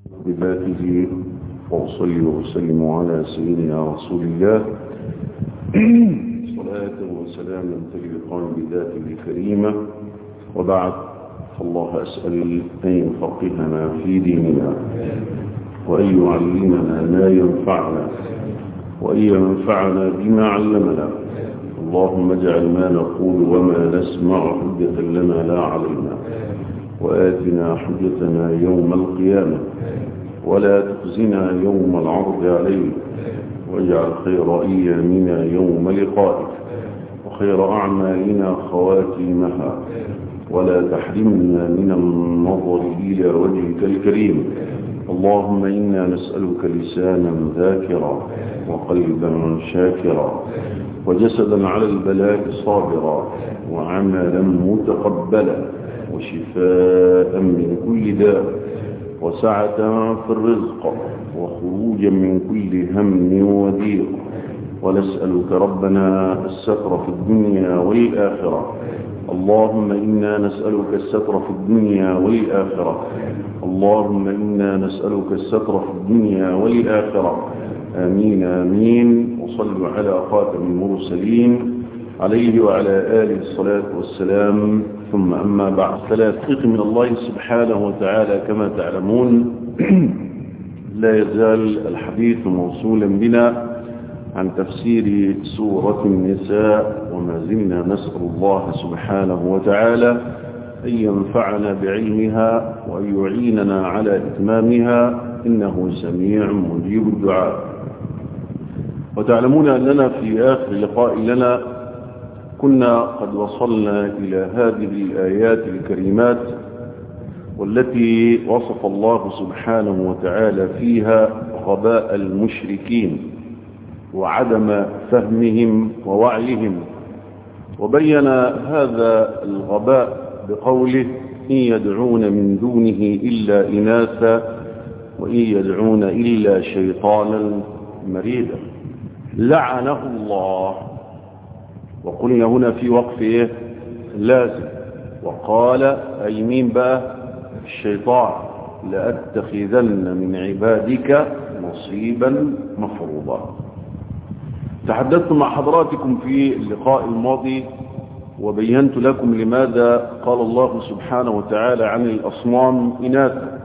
بذاته وأصلي وأسلم على سيدنا رسول الله صلاة وسلاما تلقان بذاته الكريمة وبعد فالله أسأل أن يفقهنا في ديننا وأن يعلمنا ما ينفعنا وأن ينفعنا بما علمنا اللهم اجعل ما نقول وما نسمع حجة لنا لا علينا وآتنا حجتنا يوم القيامة ولا تخزنا يوم العرض عليك واجعل خير أيامنا يوم لقائك وخير أعمالنا خواتيمها ولا تحرمنا من النظر إلى وجهك الكريم اللهم إنا نسألك لسانا ذاكرا وقلبا شاكرا وجسدا على البلاء صابرا وعملا متقبلا وشفاء من كل داء وسعة في الرزق وخروجا من كل هم وضيق ونسألك ربنا الستر في الدنيا والآخرة اللهم إنا نسألك الستر في الدنيا والآخرة اللهم إنا نسألك الستر في الدنيا والآخرة آمين آمين وصلوا على خاتم المرسلين عليه وعلى آله الصلاة والسلام ثم أما بعد فلا تحقيق من الله سبحانه وتعالى كما تعلمون لا يزال الحديث موصولا بنا عن تفسير سورة النساء وما زلنا نسأل الله سبحانه وتعالى أن ينفعنا بعلمها وأن يعيننا على إتمامها إنه سميع مجيب الدعاء وتعلمون أننا في آخر لقاء لنا كنا قد وصلنا إلى هذه الآيات الكريمات والتي وصف الله سبحانه وتعالى فيها غباء المشركين وعدم فهمهم ووعيهم وبين هذا الغباء بقوله إن يدعون من دونه إلا إناثا وإن يدعون إلا شيطانا مريدا لعنه الله وقلنا هنا في وقف إيه؟ لازم وقال أي مين بقى الشيطان لأتخذن من عبادك نصيبا مفروضا تحدثت مع حضراتكم في اللقاء الماضي وبينت لكم لماذا قال الله سبحانه وتعالى عن الأصنام إناثا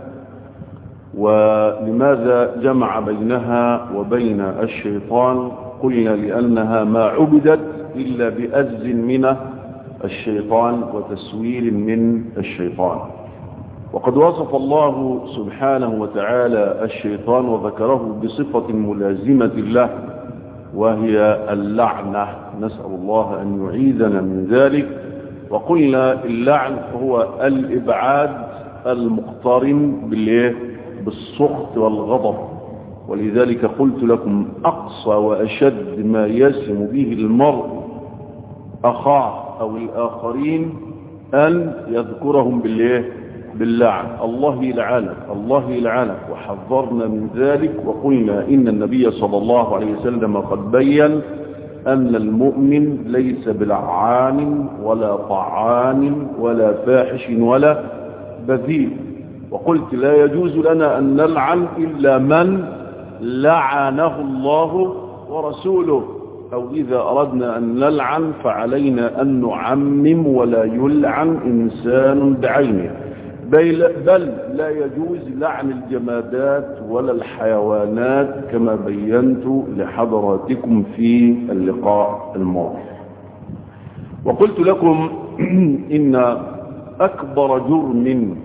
ولماذا جمع بينها وبين الشيطان قلنا لأنها ما عبدت إلا بأز من الشيطان وتسويل من الشيطان وقد وصف الله سبحانه وتعالى الشيطان وذكره بصفة ملازمة له وهي اللعنة نسأل الله أن يعيذنا من ذلك وقلنا اللعن هو الإبعاد المقترن بالسخط والغضب ولذلك قلت لكم أقصى وأشد ما يسم به المرء أخاه أو الآخرين أن يذكرهم بالله باللعن الله يلعنك الله يلعنك وحذرنا من ذلك وقلنا إن النبي صلى الله عليه وسلم قد بين أن المؤمن ليس بلعان ولا طعان ولا فاحش ولا بذيء وقلت لا يجوز لنا أن نلعن إلا من لعنه الله ورسوله أو إذا أردنا أن نلعن فعلينا أن نعمم ولا يلعن إنسان بعينه بل, بل لا يجوز لعن الجمادات ولا الحيوانات كما بينت لحضراتكم في اللقاء الماضي وقلت لكم إن أكبر جرم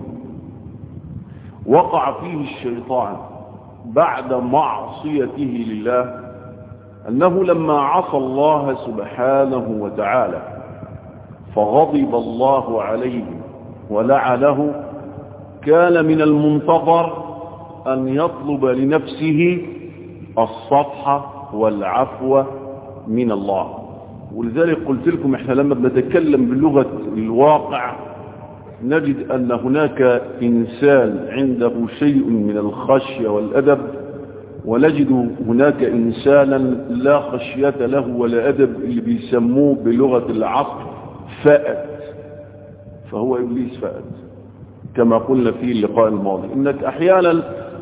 وقع فيه الشيطان بعد معصيته لله أنه لما عصى الله سبحانه وتعالى فغضب الله عليه ولعنه كان من المنتظر أن يطلب لنفسه الصفحة والعفو من الله ولذلك قلت لكم احنا لما بنتكلم بلغة الواقع نجد أن هناك إنسان عنده شيء من الخشية والأدب ونجد هناك إنسانا لا خشية له ولا أدب اللي بيسموه بلغة العصر فأت فهو إبليس فأت كما قلنا في اللقاء الماضي إنك أحيانا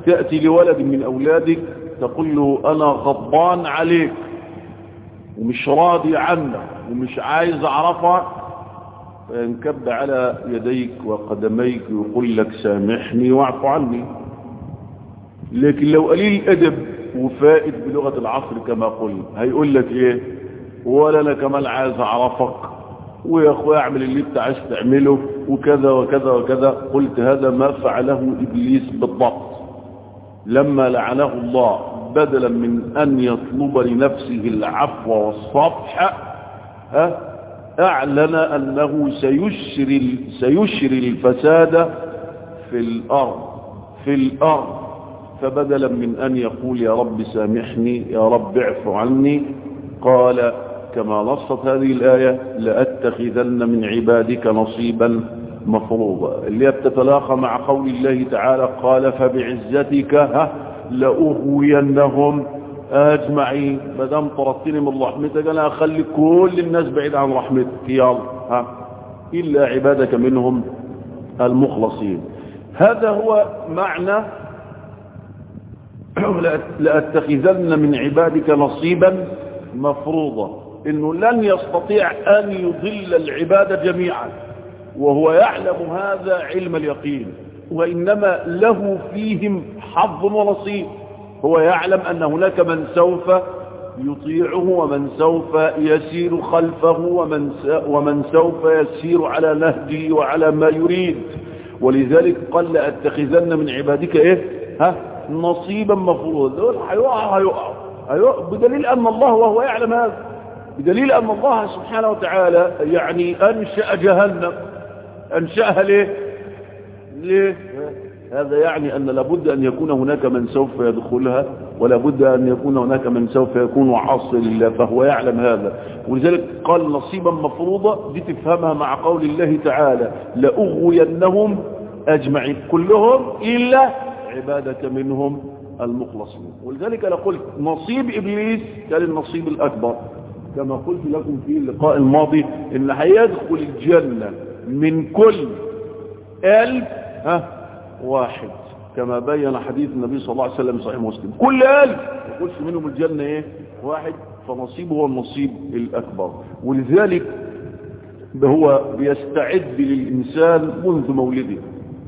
تأتي لولد من أولادك تقول له أنا غضبان عليك ومش راضي عنك ومش عايز أعرفك فينكب على يديك وقدميك ويقول لك سامحني واعف عني لكن لو قليل أدب وفائد بلغة العصر كما قلت هيقول لك ايه ولا انا كمان عايز اعرفك ويا اخويا اعمل اللي انت عايز تعمله وكذا وكذا وكذا قلت هذا ما فعله ابليس بالضبط لما لعنه الله بدلا من ان يطلب لنفسه العفو والصفح ها اعلن انه سيشري سيشري الفساد في الارض في الارض فبدلا من أن يقول يا رب سامحني يا رب اعف عني قال كما نصت هذه الآية لأتخذن من عبادك نصيبا مفروضا اللي بتتلاقى مع قول الله تعالى قال فبعزتك ها لأغوينهم أجمعين مدام طردتني من رحمتك أنا أخلي كل الناس بعيد عن رحمتك يلا ها إلا عبادك منهم المخلصين هذا هو معنى لأتخذن من عبادك نصيبا مفروضا انه لن يستطيع ان يضل العباد جميعا وهو يعلم هذا علم اليقين وانما له فيهم حظ ونصيب هو يعلم ان هناك من سوف يطيعه ومن سوف يسير خلفه ومن, ومن سوف يسير على نهجه وعلى ما يريد ولذلك قال لأتخذن من عبادك ايه ها نصيبا مفروضا دول هيقعوا هيقعوا هيقعوا بدليل أن الله وهو يعلم هذا بدليل أن الله سبحانه وتعالى يعني أنشأ جهنم أنشأها ليه ليه هذا يعني أن لابد أن يكون هناك من سوف يدخلها ولا بد أن يكون هناك من سوف يكون عاصي لله فهو يعلم هذا ولذلك قال نصيبا مفروضا دي تفهمها مع قول الله تعالى لأغوينهم أجمعين كلهم إلا عبادك منهم المخلصين ولذلك أنا قلت نصيب إبليس كان النصيب الأكبر كما قلت لكم في اللقاء الماضي إن هيدخل الجنة من كل ألف ها واحد كما بين حديث النبي صلى الله عليه وسلم صحيح مسلم كل ألف يقولش منهم الجنة إيه واحد فنصيبه هو النصيب الأكبر ولذلك هو بيستعد للإنسان منذ مولده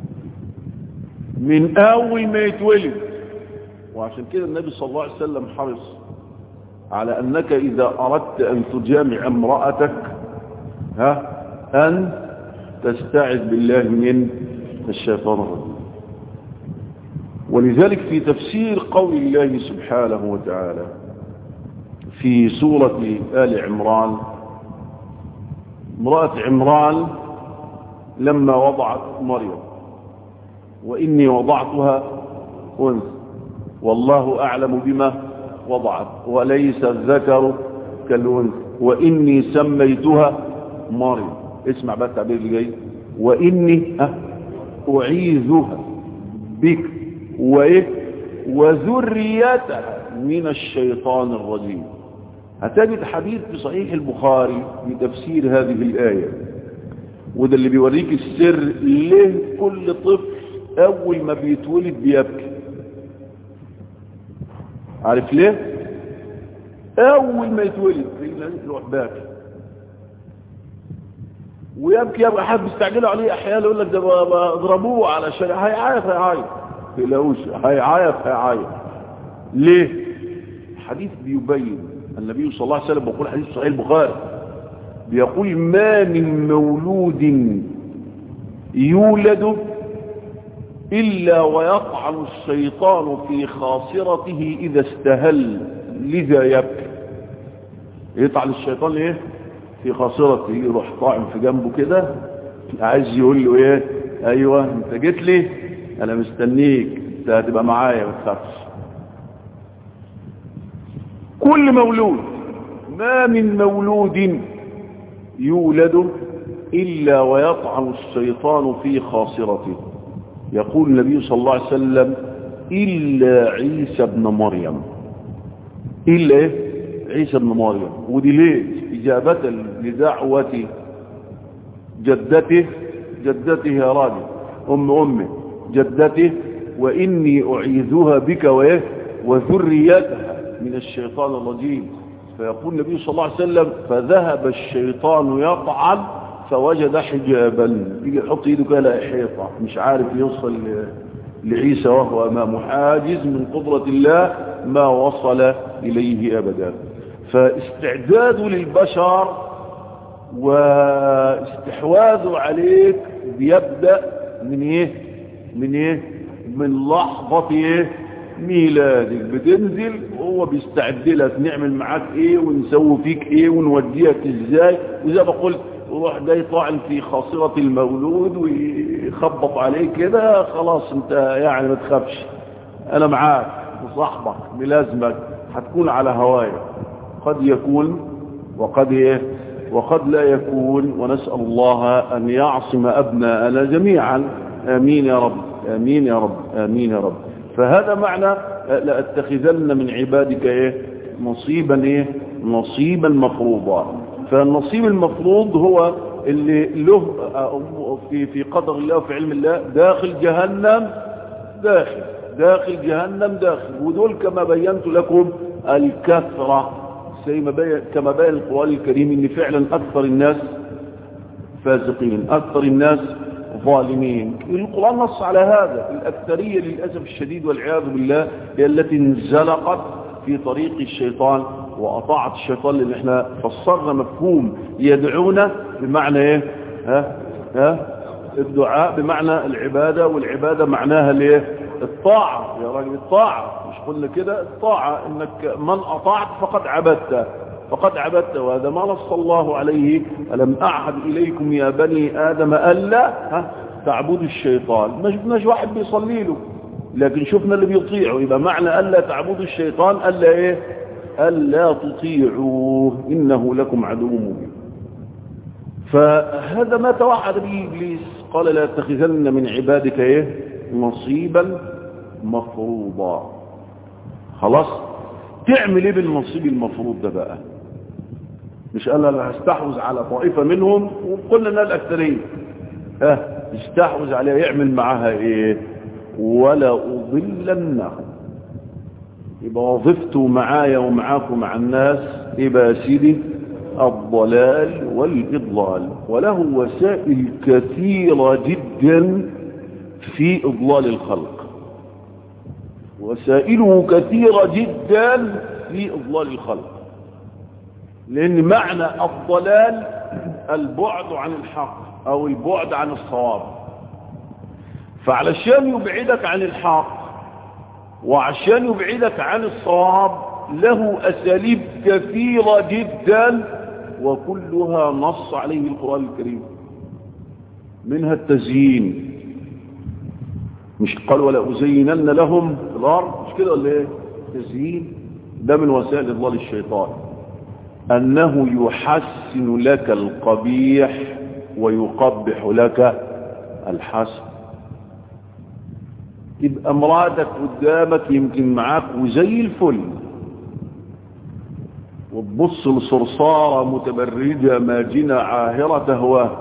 من أول ما يتولد وعشان كده النبي صلى الله عليه وسلم حرص على أنك إذا أردت أن تجامع امرأتك ها أن تستعذ بالله من الشيطان الرجيم ولذلك في تفسير قول الله سبحانه وتعالى في سورة آل عمران امرأة عمران لما وضعت مريم وإني وضعتها أنثى والله أعلم بما وضعت وليس الذكر كالأنثى وإني سميتها مريم اسمع بقى التعبير اللي جاي وإني أعيذها بك وإيه وذريتها من الشيطان الرجيم هتجد حديث في صحيح البخاري بتفسير هذه الآية وده اللي بيوريك السر ليه كل طفل أول ما بيتولد بيبكي عارف ليه أول ما يتولد يروح باكي ويبكي يبقى حد بيستعجلوا عليه احيانا يقول لك ده اضربوه علشان هيعيط هيعيط تلاقوش هيعيط هيعيط ليه الحديث بيبين النبي صلى الله عليه وسلم بيقول حديث صحيح البخاري بيقول ما من مولود يولد إلا ويطعن الشيطان في خاصرته إذا استهل لذا يبكي يطعن الشيطان ايه في خاصرته يروح طاعم في جنبه كده عايز يقول له ايه ايوه انت جيت لي انا مستنيك انت هتبقى معايا ما تخافش كل مولود ما من مولود يولد الا ويطعن الشيطان في خاصرته يقول النبي صلى الله عليه وسلم الا عيسى ابن مريم الا ايه عيسى ابن مريم ودي ليه إجابة لدعوة جدته جدته يا راجل أم أمه جدته وإني أعيذها بك وإيه وذريتها من الشيطان الرجيم فيقول النبي صلى الله عليه وسلم فذهب الشيطان يطعن فوجد حجابا يجي يحط ايده كده لا حيطة مش عارف يوصل لعيسى وهو امامه حاجز من قدرة الله ما وصل اليه ابدا فاستعداده للبشر واستحواذه عليك بيبدأ من ايه من ايه من لحظة ايه ميلادك بتنزل وهو بيستعد لك نعمل معاك ايه ونسوي فيك ايه ونوديك ازاي وزي ما قلت يروح ده يطعن في خاصرة المولود ويخبط عليه كده خلاص انت يعني ما تخافش انا معاك وصاحبك ملازمك هتكون على هوايا قد يكون وقد ايه وقد لا يكون ونسأل الله ان يعصم ابناءنا جميعا امين يا رب امين يا رب امين يا رب فهذا معنى لأتخذن من عبادك ايه نصيبا ايه نصيبا مفروضا فالنصيب المفروض هو اللي له في في قدر الله وفي علم الله داخل جهنم داخل داخل جهنم داخل ودول كما بينت لكم الكثرة زي ما بين كما بين القرآن الكريم ان فعلا اكثر الناس فاسقين اكثر الناس ظالمين القرآن نص على هذا الأكثرية للأسف الشديد والعياذ بالله هي التي انزلقت في طريق الشيطان وأطاعت الشيطان لأن احنا فسرنا مفهوم يدعونا بمعنى ايه ها ها الدعاء بمعنى العبادة والعبادة معناها ليه الطاعة يا راجل الطاعة مش قلنا كده الطاعة انك من أطاعت فقد عبدت فقد عبدت وهذا ما نص الله عليه ألم أعهد إليكم يا بني آدم ألا ها تعبدوا الشيطان ما شفناش واحد بيصلي له لكن شفنا اللي بيطيعه يبقى معنى ألا تعبدوا الشيطان ألا إيه ألا تطيعوه إنه لكم عدو مبين فهذا ما توعد به إبليس قال لا تتخذن من عبادك إيه نصيبا مفروضا خلاص تعمل ايه بالنصيب المفروض ده بقى مش انا اللي هستحوذ على طائفة منهم وقلنا انها الاكثرية ها يستحوذ عليها يعمل معاها ايه ولا اضلنهم يبقى وظيفته معايا ومعاكم مع الناس يبقى يا سيدي الضلال والإضلال وله وسائل كثيرة جدا في إضلال الخلق وسائله كثيرة جدا في إضلال الخلق لأن معنى الضلال البعد عن الحق أو البعد عن الصواب فعلشان يبعدك عن الحق وعشان يبعدك عن الصواب له أساليب كثيرة جدا وكلها نص عليه القرآن الكريم منها التزيين مش قال ولا أزينن لهم في الأرض مش كده ولا ايه تزيين ده من وسائل إضلال الشيطان أنه يحسن لك القبيح ويقبح لك الحسن تبقى مرادك قدامك يمكن معاك وزي الفل وتبص لصرصارة متبرجة ماجنة عاهرة تهواه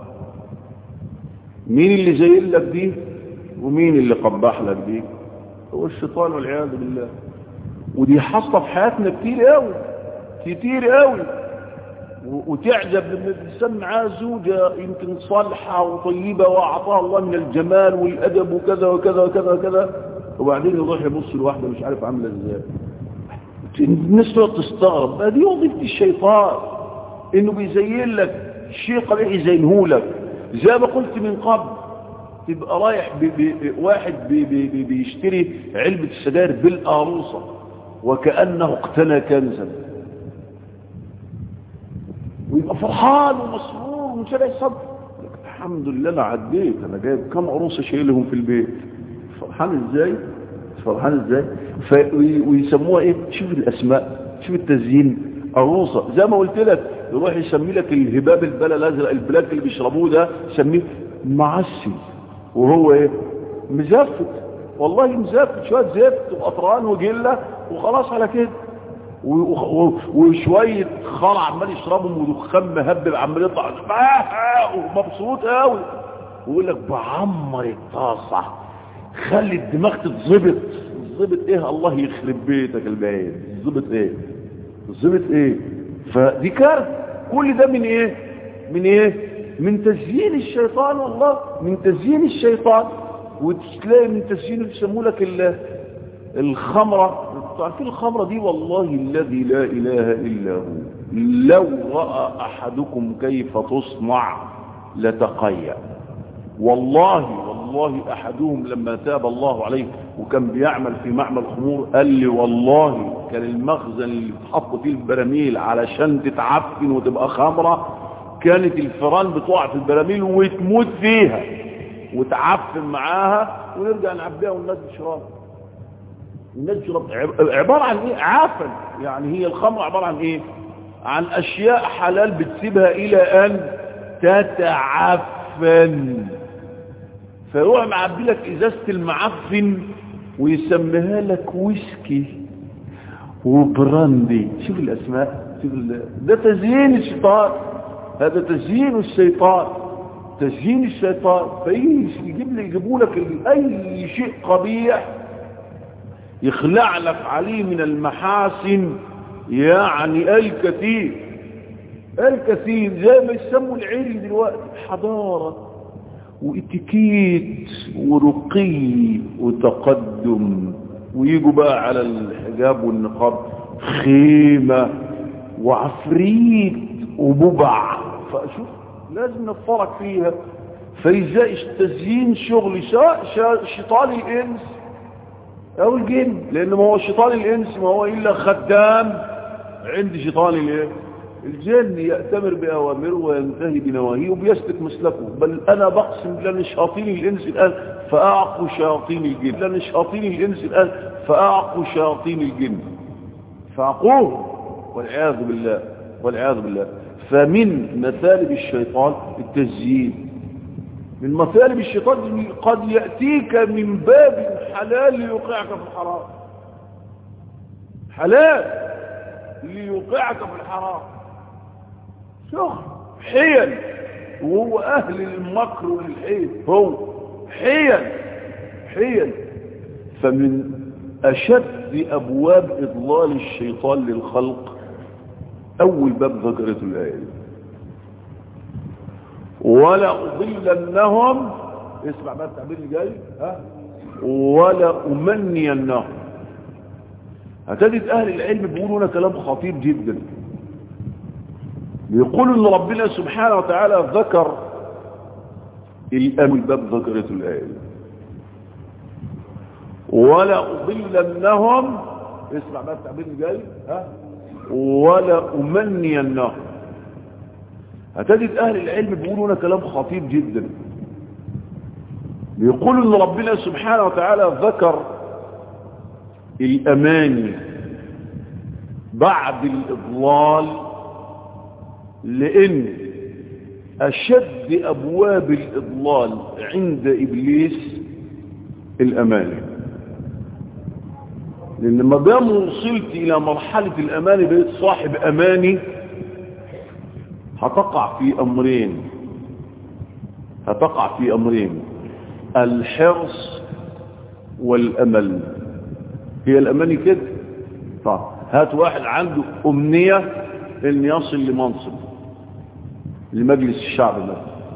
مين اللي زين لك دي ومين اللي قبح لك دي هو الشيطان والعياذ بالله ودي حاصله في حياتنا كتير قوي كتير قوي وتعجب لما الانسان معاه زوجة يمكن صالحة وطيبة وأعطاها الله من الجمال والأدب وكذا وكذا وكذا وكذا وبعدين يروح يبص لواحدة مش عارف عاملة ازاي الناس تقعد تستغرب دي وظيفة الشيطان انه بيزين لك شيء قبيح يزينه لك زي ما قلت من قبل تبقى رايح بي بي واحد بي بي بي بيشتري علبة السجاير بالقاروصة وكأنه اقتنى كنزا ويبقى فرحان ومسرور ومش لاقي صبر الحمد لله انا عديت انا جايب كم عروسه شايلهم في البيت فرحان ازاي فرحان ازاي ف... ويسموها ايه شوف الاسماء شوف التزيين عروسه زي ما قلت لك يروح يسمي لك الهباب البلا الازرق البلاك اللي بيشربوه ده يسميه معسل وهو ايه مزفت والله مزفت شويه زفت وقطران وجله وخلاص على كده وشوية خرع عمال يشربهم ودخان مهبب عمال يطلع ومبسوط قوي ويقول لك بعمر الطاسة خلي الدماغ تتظبط تظبط ايه الله يخرب بيتك البعيد تظبط ايه تظبط ايه فدي كارثه كل ده من ايه من ايه من تزيين الشيطان والله من تزيين الشيطان وتلاقي من تزيين يسموا لك الخمرة تعرفين الخمرة دي والله الذي لا إله إلا هو لو رأى أحدكم كيف تصنع لتقيأ والله والله أحدهم لما تاب الله عليه وكان بيعمل في معمل خمور قال لي والله كان المخزن اللي بتحط فيه البراميل علشان تتعفن وتبقى خمرة كانت الفيران بتقع في البراميل وتموت فيها وتعفن معاها ونرجع نعبيها والناس تشرب الناس تشرب عبارة عن ايه عافن يعني هي الخمر عبارة عن ايه عن اشياء حلال بتسيبها الى ان تتعفن فيروح معبي لك ازازة المعفن ويسميها لك ويسكي وبراندي شوف الاسماء شوف ال... ده تزيين الشيطان هذا تزيين الشيطان تزيين الشيطان فيجيب لي يجيبوا لك اي شيء قبيح يخلع لك عليه من المحاسن يعني الكثير الكثير زي ما يسموا العلي دلوقتي حضارة واتيكيت ورقي وتقدم ويجوا بقى على الحجاب والنقاب خيمة وعفريت وببع فشوف لازم نتفرج فيها فإزاي تزيين شغل سواء شيطان الإنس أو الجن لأن ما هو شيطان الإنس ما هو إلا خدام عند شيطان الإيه الجن يأتمر بأوامره وينتهي بنواهيه وبيسلك مسلكه بل أنا بقسم لأن شياطين الإنس الآن فأعقوا شياطين الجن لأن شياطين الإنس الآن فأعقوا شياطين الجن فأعقوه والعياذ بالله والعياذ بالله فمن مثالب الشيطان التزيين من مثالب الشيطان قد يأتيك من باب حلال ليوقعك في الحرام حلال ليوقعك في الحرام شوف حيل وهو أهل المكر والحيل هو حيل حيل فمن أشد أبواب إضلال الشيطان للخلق أول باب ذكرته الآية ولا أضلنهم اسمع بقى التعبير اللي جاي ها ولا أمنينهم هتجد أهل العلم بيقولوا هنا كلام خطير جدا بيقولوا ان ربنا سبحانه وتعالى ذكر الأمل باب ذكرته الآية ولا أضلنهم اسمع بقى التعبير اللي جاي ها ولا أمنينهم هتجد أهل العلم بيقولوا هنا كلام خطير جدا بيقولوا ان ربنا سبحانه وتعالى ذكر الأماني بعد الإضلال لأن أشد أبواب الإضلال عند إبليس الأماني لأن ما دام وصلت إلى مرحلة الأماني بقيت صاحب أماني هتقع في أمرين هتقع في أمرين الحرص والأمل هي الأماني كده طيب هات واحد عنده أمنية ان يصل لمنصب لمجلس الشعب ده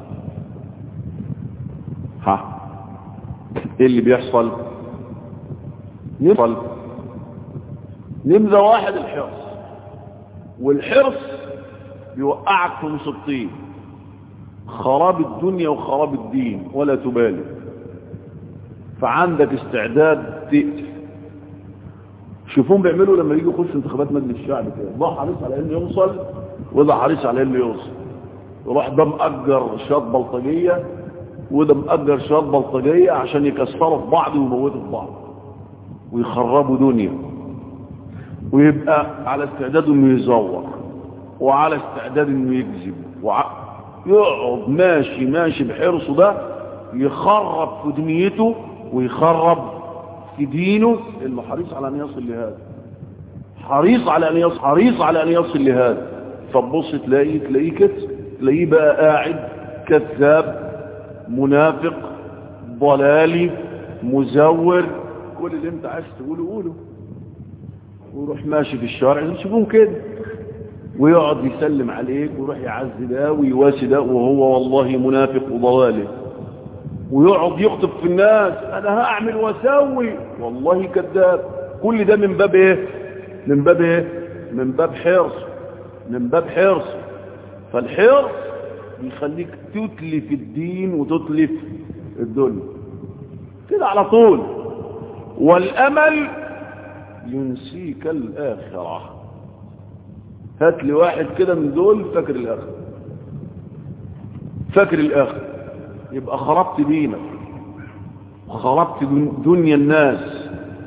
ها ايه اللي بيحصل نفصل نمذا واحد الحرص والحرص بيوقعك في مصيبتين خراب الدنيا وخراب الدين ولا تبالي فعندك استعداد تقتل شوفوهم بيعملوا لما يجوا يخشوا انتخابات مجلس الشعب كده ده حريص على انه يوصل وده حريص على انه يوصل يروح ده مأجر شاط بلطجية وده مأجر شاط بلطجية عشان يكسروا في بعض ويموتوا في بعض ويخربوا دنيا ويبقى على استعداد انه يزور وعلى استعداد انه يكذب وع... يقعد ماشي ماشي بحرصه ده يخرب في دنيته ويخرب في دينه انه حريص على ان يصل لهذا حريص على ان يصل حريص على ان يصل لهذا فتبص تلاقيه تلاقيه كده تلاقيه بقى قاعد كذاب منافق ضلالي مزور كل اللي انت عايز تقوله قوله ويروح ماشي في الشارع تشوفون كده ويقعد يسلم عليك ويروح يعزي ده ويواسي ده وهو والله منافق وضلاله ويقعد يخطب في الناس انا هعمل واسوي والله كذاب كل ده من باب ايه من باب ايه من باب حرص من باب حرص فالحرص يخليك تتلف الدين وتتلف الدنيا كده على طول والامل ينسيك الاخره هات لي واحد كده من دول فاكر الاخره فاكر الاخره يبقى خربت دينك وخربت دنيا الناس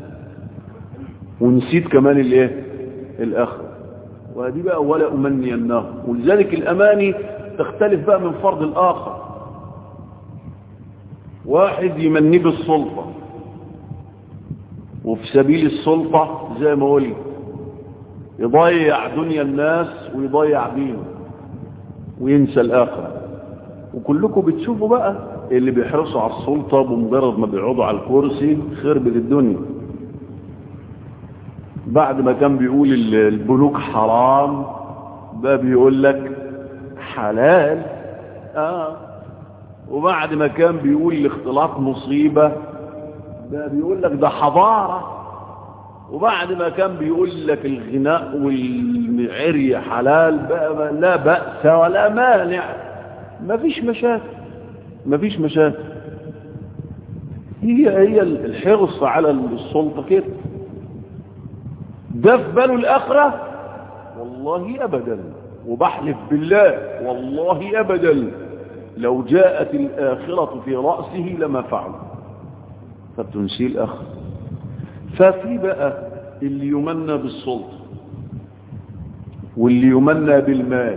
ونسيت كمان الايه الاخره وهذه بقى ولا امنيناه ولذلك الاماني تختلف بقى من فرد الاخر واحد يمني بالسلطه وفي سبيل السلطه زي ما قلت يضيع دنيا الناس ويضيع دينه وينسى الاخره وكلكم بتشوفوا بقى اللي بيحرصوا على السلطه بمجرد ما بيقعدوا على الكرسي خربت الدنيا بعد ما كان بيقول البنوك حرام بقى بيقول لك حلال اه وبعد ما كان بيقول الاختلاط مصيبة بقى بيقول لك ده حضارة وبعد ما كان بيقول لك الغناء والعري حلال بقى لا بأس ولا مانع مفيش مشاكل مفيش مشاكل هي هي الحرص على السلطة كده ده في باله الآخرة والله أبدا وبحلف بالله والله أبدا لو جاءت الآخرة في رأسه لما فعل فبتنسي الآخرة ففي بقى اللي يمنى بالسلطة واللي يمنى بالمال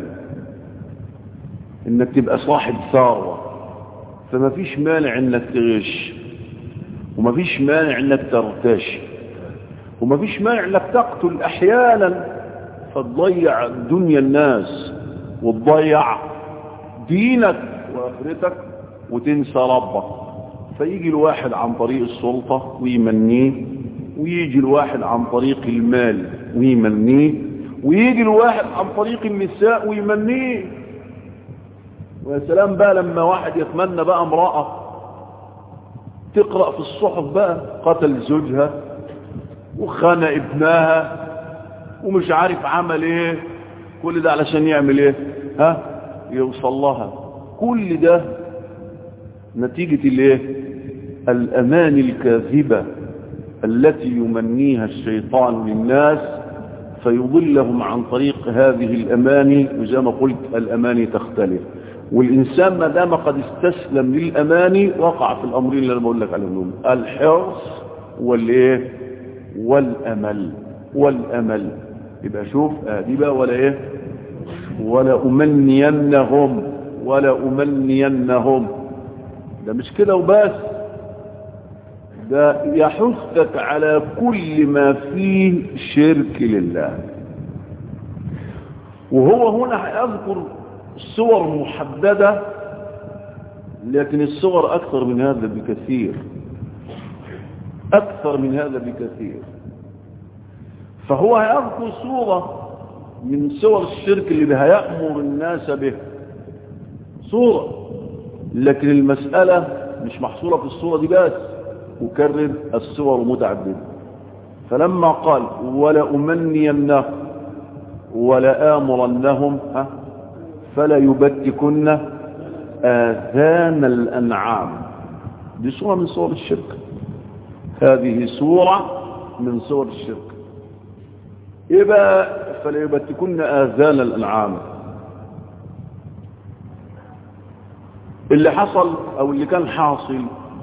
انك تبقى صاحب ثروة فما فيش مانع انك تغش وما فيش مانع انك ترتشي وما فيش مانع انك تقتل احيانا فتضيع دنيا الناس وتضيع دينك واخرتك وتنسى ربك فيجي الواحد عن طريق السلطة ويمنيه ويجي الواحد عن طريق المال ويمنيه ويجي الواحد عن طريق النساء ويمنيه ويا سلام بقى لما واحد يتمنى بقى امرأة تقرأ في الصحف بقى قتل زوجها وخانى ابنها ومش عارف عمل ايه كل ده علشان يعمل ايه ها يوصل لها كل ده نتيجة الايه الامان الكاذبة التي يمنيها الشيطان للناس فيضلهم عن طريق هذه الاماني وزي ما قلت الاماني تختلف والانسان ما دام قد استسلم للاماني وقع في الامرين اللي انا بقول لك عليهم الحرص والايه والامل والامل يبقى شوف ادي بقى ولا ايه ولا امنينهم ولا امنينهم ده مش كده وبس ده يحثك على كل ما فيه شرك لله وهو هنا هيذكر صور محددة لكن الصور أكثر من هذا بكثير أكثر من هذا بكثير فهو هيذكر صورة من صور الشرك اللي هيأمر الناس به صورة لكن المسألة مش محصورة في الصورة دي بس وكرر الصور متعددة فلما قال ولا أمنينهم ولا آمرنهم ها فلا يبتكن آذان الأنعام دي صورة من صور الشرك هذه صورة من صور الشرك يبقى فلا يبتكن آذان الأنعام اللي حصل أو اللي كان حاصل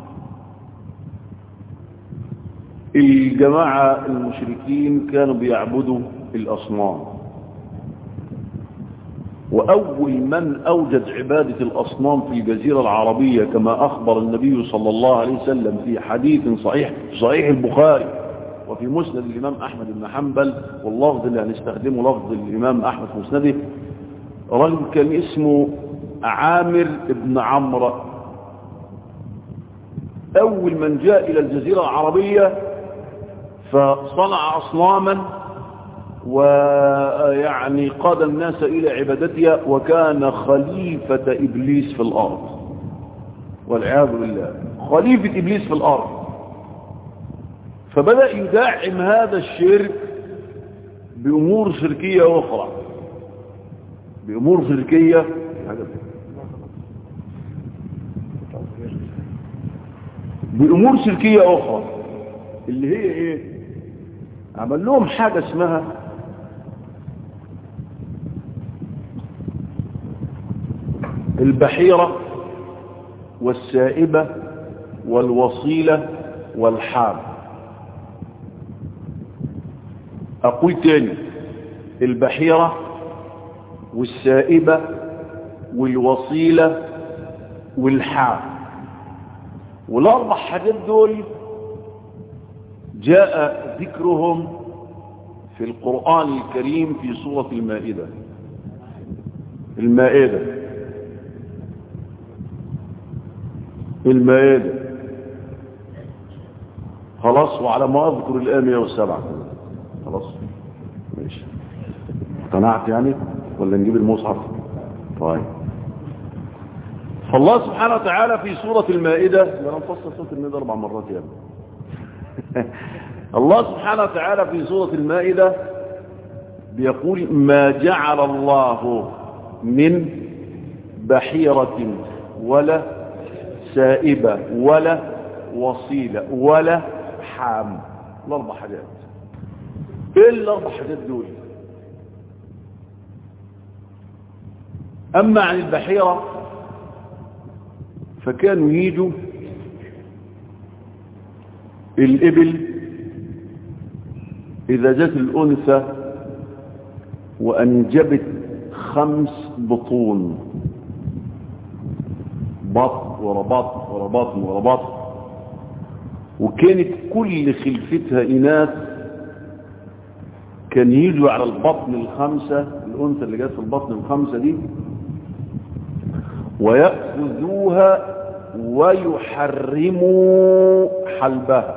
الجماعة المشركين كانوا بيعبدوا الأصنام وأول من أوجد عبادة الأصنام في الجزيرة العربية كما أخبر النبي صلى الله عليه وسلم في حديث صحيح صحيح البخاري وفي مسند الإمام أحمد بن حنبل واللفظ اللي هنستخدمه لفظ الإمام أحمد في مسنده رجل كان اسمه عامر بن عمرو أول من جاء إلى الجزيرة العربية فصنع أصناما ويعني قاد الناس إلى عبادتها وكان خليفة إبليس في الأرض والعياذ بالله خليفة إبليس في الأرض فبدأ يدعم هذا الشرك بأمور شركية أخرى بأمور شركية بأمور شركية أخرى اللي هي إيه عمل لهم حاجة اسمها البحيرة والسائبة والوصيلة والحام أقول تاني البحيرة والسائبة والوصيلة والحام والأربع حاجات دول جاء ذكرهم في القرآن الكريم في سورة المائدة المائدة المائدة خلاص وعلى ما أذكر الآن 107 خلاص ماشي اقتنعت يعني ولا نجيب المصحف طيب فالله سبحانه وتعالى في سورة المائدة انا نفصل سورة المائدة أربع مرات يا ابني الله سبحانه وتعالى في سورة المائدة بيقول ما جعل الله من بحيرة ولا سائبة ولا وصيلة ولا حام الأربع حاجات ايه الأربع حاجات دول أما عن البحيرة فكانوا يجوا الإبل إذا جت الأنثى وأنجبت خمس بطون بطن ورا بطن ورا بطن ورا بطن وكانت كل خلفتها إناث كان يجوا على البطن الخمسة الأنثى اللي جت في البطن الخمسة دي ويأخذوها ويحرموا حلبها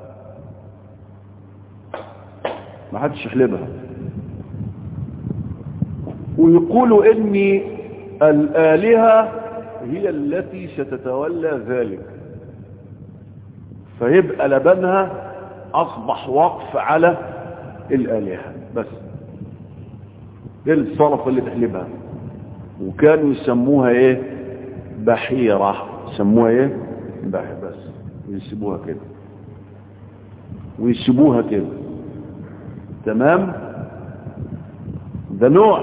ما حدش يحلبها ويقولوا ان الآلهة هي التي ستتولى ذلك فيبقى لبنها أصبح وقف على الآلهة بس دي الصرف اللي تحلبها وكانوا يسموها ايه بحيرة يسموها ايه بحيرة بس ويسيبوها كده ويسيبوها كده تمام ده نوع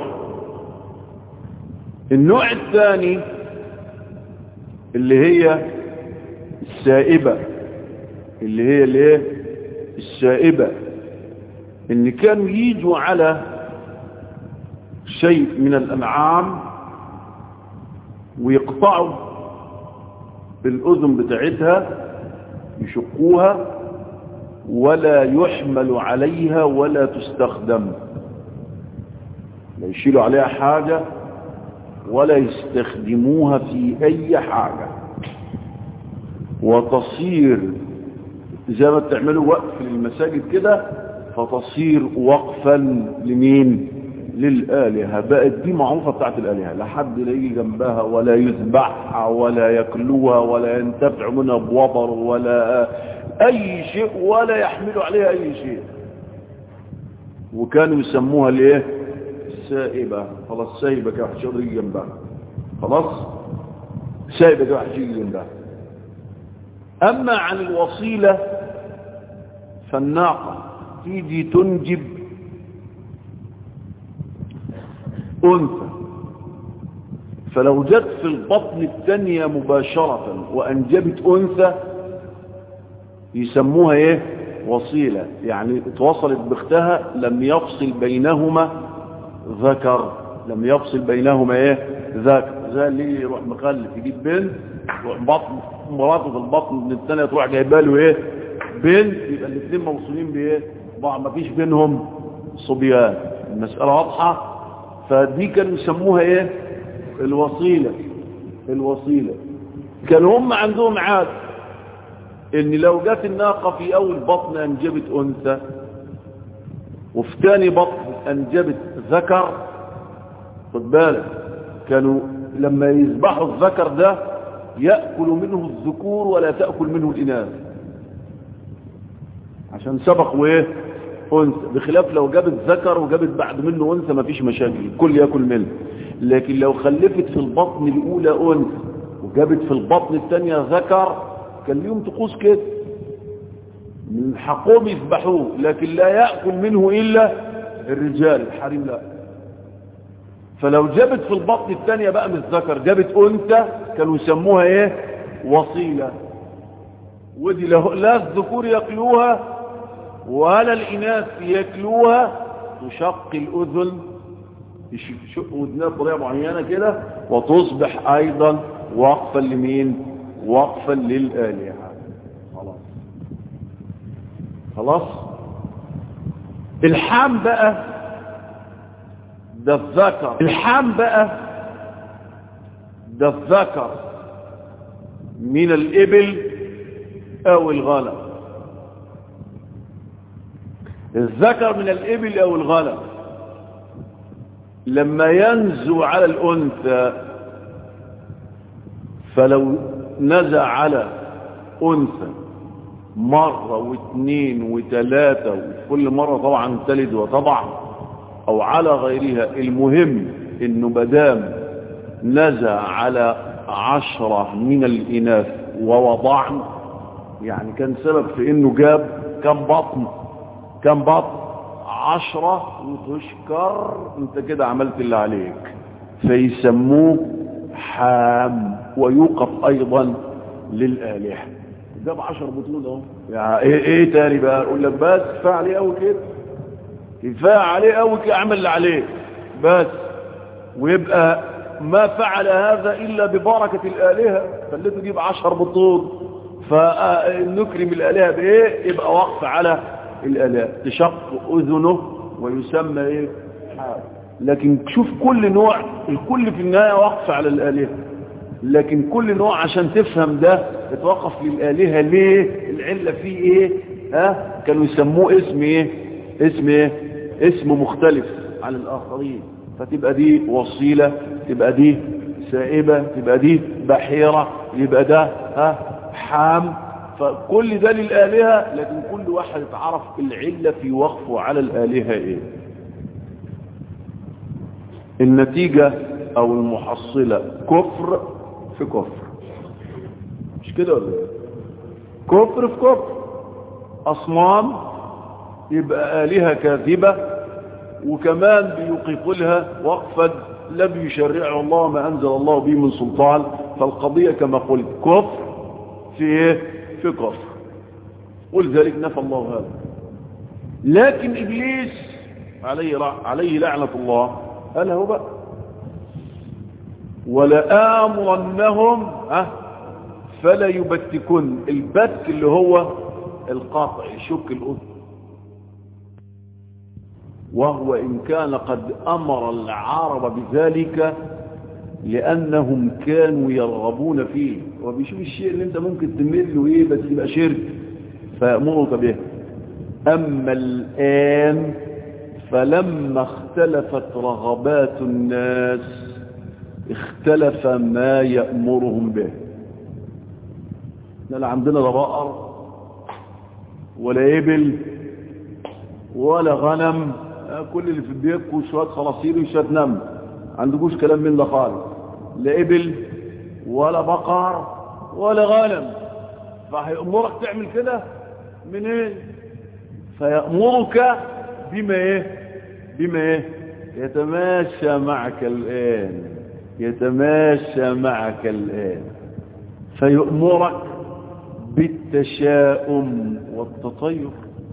النوع الثاني اللي هي السائبة اللي هي الايه السائبة ان كانوا يجوا على شيء من الانعام ويقطعوا الأذن بتاعتها يشقوها ولا يحمل عليها ولا تستخدم لا يشيلوا عليها حاجة ولا يستخدموها في أي حاجة وتصير زي ما بتعملوا وقف للمساجد كده فتصير وقفا لمين للآلهة بقت دي معروفة بتاعت الآلهة لا حد لا يجي جنبها ولا يذبحها ولا ياكلوها ولا ينتفع منها بوبر ولا أي شيء ولا يحملوا عليها أي شيء وكانوا يسموها الايه السائبة خلاص سايبة كده واحد يقدر يجي جنبها خلاص سايبة كده واحد يجي جنبها أما عن الوصيلة فالناقة تيجي تنجب أنثى فلو جت في البطن الثانية مباشرة وأنجبت أنثى يسموها إيه وصيلة يعني اتوصلت باختها لم يفصل بينهما ذكر لم يفصل بينهما إيه ذكر زي اللي يروح مخلف يجيب بنت يروح بطن مراته في البطن من الثانية تروح جايبه له إيه بنت يبقى الاثنين موصولين بإيه بعض ما فيش بينهم صبيان المسألة واضحة فدي كانوا يسموها ايه الوصيلة الوصيلة كانوا هم عندهم عاد ان لو جت الناقة في اول بطن انجبت انثى وفي تاني بطن انجبت ذكر خد بالك كانوا لما يذبحوا الذكر ده يأكل منه الذكور ولا تأكل منه الإناث عشان سبق وايه أنثى بخلاف لو جابت ذكر وجابت بعد منه أنثى مفيش مشاكل الكل يأكل منه لكن لو خلفت في البطن الأولى أنثى وجابت في البطن الثانية ذكر كان ليهم طقوس كده من حقهم يذبحوه لكن لا يأكل منه إلا الرجال الحريم لا فلو جابت في البطن الثانية بقى من الذكر جابت أنثى كانوا يسموها ايه وصيلة ودي لا الذكور يأكلوها ولا الإناث يأكلوها تشق الأذن يشق ودنها بطريقة معينة كده وتصبح أيضا وقفا لمين وقفا للآلهة خلاص خلاص الحام بقى ده الذكر الحام بقى ده الذكر من الإبل أو الغنم الذكر من الإبل أو الغنم لما ينزو على الأنثى فلو نزع على أنثى مرة واثنين وثلاثة وكل مرة طبعا تلد وطبع أو على غيرها المهم إنه مدام نزع على عشرة من الإناث ووضعن يعني كان سبب في إنه جاب كم بطن كم بطن عشرة وتشكر انت كده عملت اللي عليك فيسموه حام ويوقف أيضا للآلهة جاب عشر بطول اهو يعني ايه, ايه تاني بقى اقول لك بس كفايه عليه قوي كده كفايه عليه قوي كده اعمل اللي عليه بس ويبقى ما فعل هذا الا ببركه الالهه خليته يجيب عشر بطول فنكرم الالهه بايه يبقى وقف على الالهه تشق اذنه ويسمى ايه حال لكن شوف كل نوع الكل في النهايه وقف على الالهه لكن كل نوع عشان تفهم ده اتوقف للآلهة ليه العلة فيه ايه ها كانوا يسموه اسم ايه اسم ايه اسم مختلف عن الآخرين فتبقى دي وصيلة تبقى دي سائبة تبقى دي بحيرة يبقى ده ها حام فكل ده للآلهة لكن كل واحد اتعرف العلة في وقفه على الآلهة ايه النتيجة او المحصلة كفر في كفر مش كده ولا ايه كفر في كفر اصنام يبقى آلهة كاذبة وكمان بيوقف لها وقفا لم يشرعه الله ما أنزل الله به من سلطان فالقضية كما قلت كفر في ايه في كفر ولذلك نفى الله هذا لكن إبليس عليه, عليه لعنة الله قال هو بقى ولآمرنهم أه فلا يبتكن البتك اللي هو القاطع يشك الأذن وهو إن كان قد أمر العرب بذلك لأنهم كانوا يرغبون فيه وبيشوف الشيء اللي انت ممكن تميل له ايه بس يبقى شرك فيأمرك به أما الآن فلما اختلفت رغبات الناس اختلف ما يأمرهم به لا عندنا لا بقر ولا إبل ولا غنم كل اللي في البيت شوية خلاصير وشوية نمل عندكوش كلام من ده خالص لا إبل ولا بقر ولا غنم فهيأمرك تعمل كده من ايه فيأمرك بما ايه بما ايه يتماشى معك الآن يتماشى معك الآن فيأمرك بالتشاؤم والتطير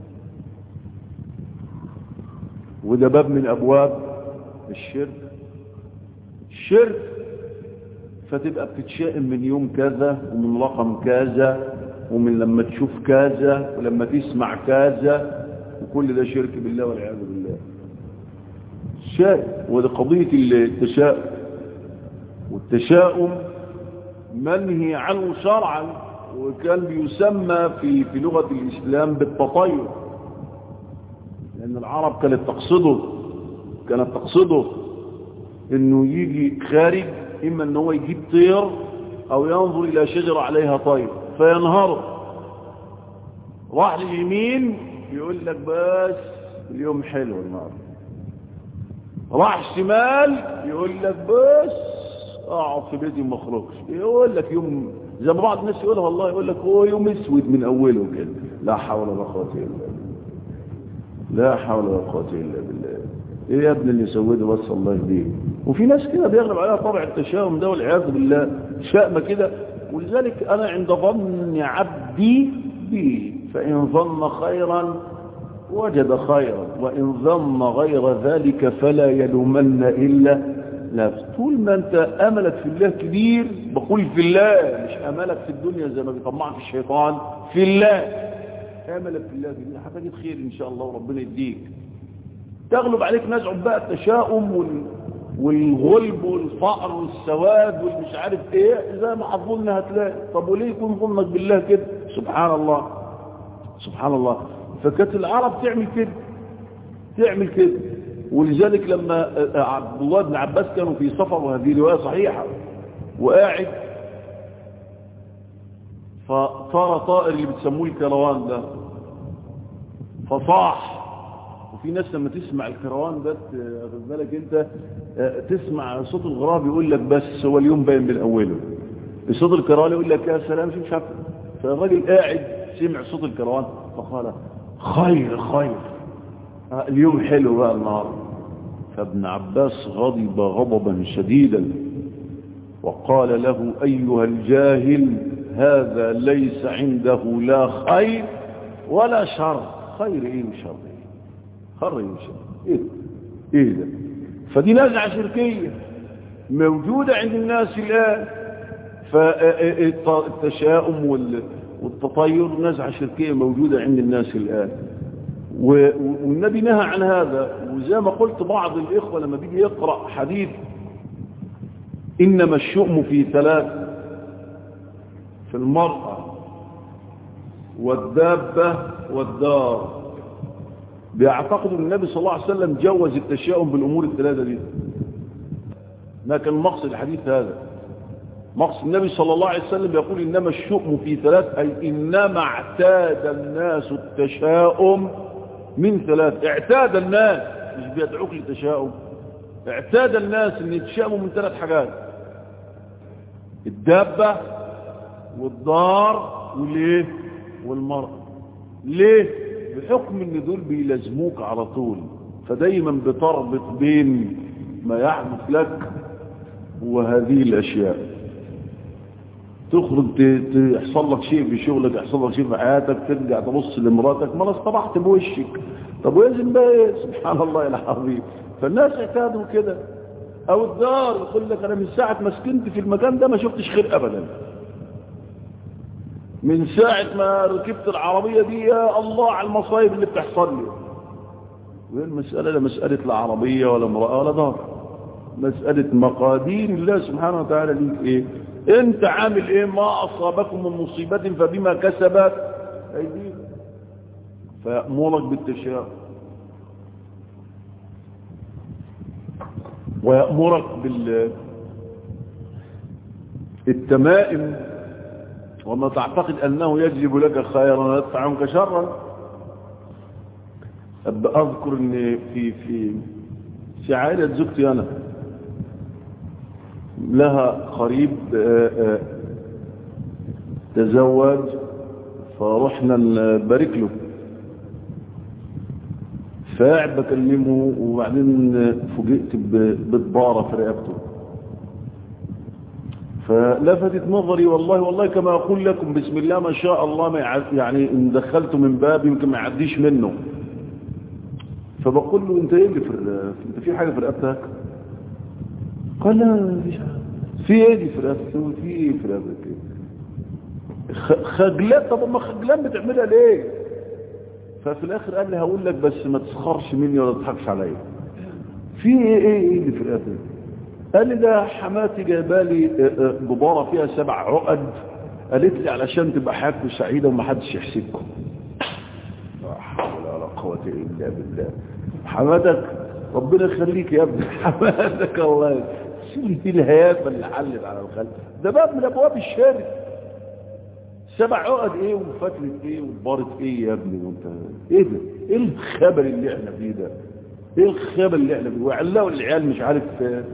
وده باب من أبواب الشرك الشرك فتبقى بتتشائم من يوم كذا ومن رقم كذا ومن لما تشوف كذا ولما تسمع كذا وكل ده شرك بالله والعياذ بالله الشائم وده قضية التشاؤم والتشاؤم منهي عنه شرعا وكان بيسمى في في لغة الإسلام بالتطير لأن العرب كانت تقصده كانت تقصده انه يجي خارج اما ان هو يجيب طير او ينظر الى شجرة عليها طير فينهار راح لليمين يقول لك بس اليوم حلو النهارده راح شمال يقول لك بس اقعد في بيتي وما اخرجش يقول لك يوم زي ما بعض الناس يقولها والله يقول لك هو يوم اسود من اوله كده لا حول ولا قوه الا بالله لا حول ولا قوه الا بالله ايه يا ابن اللي سوده بس الله يهديه وفي ناس كده بيغلب عليها طبع التشاؤم ده والعياذ بالله شأمة كده ولذلك انا عند ظن عبدي بي فان ظن خيرا وجد خيرا وان ظن غير ذلك فلا يلومن الا نفسه طول ما انت املك في الله كبير بقول في الله مش املك في الدنيا زي ما بيطمعك الشيطان في الله املك في الله كبير هتجد خير ان شاء الله وربنا يديك تغلب عليك نزع بقى التشاؤم وال... والغلب والفقر والسواد والمش عارف ايه زي ما حظنا هتلاقي طب وليه يكون ظنك بالله كده سبحان الله سبحان الله فكانت العرب تعمل كده تعمل كده ولذلك لما عبد الله بن عباس كانوا في سفر وهذه روايه صحيحه وقاعد فطار طائر اللي بتسموه الكروان ده فصاح وفي ناس لما تسمع الكروان ده خد بالك انت تسمع صوت الغراب يقول لك بس هو اليوم باين من اوله صوت الكروان يقول لك يا سلام شوف شاف فالراجل قاعد سمع صوت الكروان فقال خير خير اليوم حلو بقى النهارده فابن عباس غضب غضبا شديدا وقال له ايها الجاهل هذا ليس عنده لا خير ولا شر خير ايه وشر ايه خير ايه وشر ايه ايه ده فدي نزعه شركيه موجوده عند الناس الان فالتشاؤم والتطير نزعه شركيه موجوده عند الناس الان والنبي نهى عن هذا وزي ما قلت بعض الإخوة لما بيجي يقرأ حديث إنما الشؤم في ثلاث في المرأة والدابة والدار بيعتقدوا النبي صلى الله عليه وسلم جوز التشاؤم بالأمور الثلاثة دي ما كان مقصد الحديث هذا مقصد النبي صلى الله عليه وسلم يقول إنما الشؤم في ثلاث أي إنما اعتاد الناس التشاؤم من ثلاث اعتاد الناس مش بيدعوك للتشاؤم اعتاد الناس ان يتشاؤموا من ثلاث حاجات الدابة والدار والايه والمرأة ليه بحكم ان دول بيلزموك على طول فدايما بتربط بين ما يحدث لك وهذه الاشياء تخرج يحصل لك شيء في شغلك يحصل لك شيء في حياتك ترجع تبص لمراتك ما اصطبحت بوشك طب ويزن بقى ايه سبحان الله العظيم فالناس اعتادوا كده او الدار يقول لك انا من ساعة ما سكنت في المكان ده ما شفتش خير ابدا من ساعة ما ركبت العربية دي يا الله على المصايب اللي بتحصل لي والمسألة لا مسألة لا عربية ولا امرأة ولا دار مسألة مقادير الله سبحانه وتعالى ليك ايه انت عامل ايه ما اصابكم من مصيبة فبما كسبت ايديكم فيأمرك بالتشاؤم ويأمرك بال التمائم وما تعتقد أنه يجلب لك خيرا ويدفع عنك شرا أبقى أذكر أن في في في عائلة زوجتي أنا لها قريب تزوج فرحنا نبارك له فقاعد بكلمه وبعدين فوجئت بضبارة في رقبته فلفتت نظري والله والله كما أقول لكم بسم الله ما شاء الله ما يعني ان دخلته من باب يمكن ما يعديش منه فبقول له انت ايه اللي في انت في حاجة في رقبتك قال لا مفيش في ايه دي في رقبتك في ايه في رقبتك خجلان طب ما خجلان بتعملها ليه ففي الاخر قال لي هقول لك بس ما تسخرش مني ولا تضحكش عليا في ايه ايه ايه اللي في الاخر قال لي ده حماتي جايبه لي جباره فيها سبع عقد قالت لي علشان تبقى حياتكم سعيدة ومحدش يحسدكم لا حول ولا قوة إلا بالله حمادك ربنا يخليك يا ابني حمادك الله شلت الهيافة اللي حلت على الخلق ده باب من أبواب الشرك سبع عقد ايه وفترة ايه وبارة ايه يا ابني وانت ايه ده ايه الخبر اللي احنا فيه ده ايه الخبر اللي احنا فيه وعلاقوا العيال مش عارف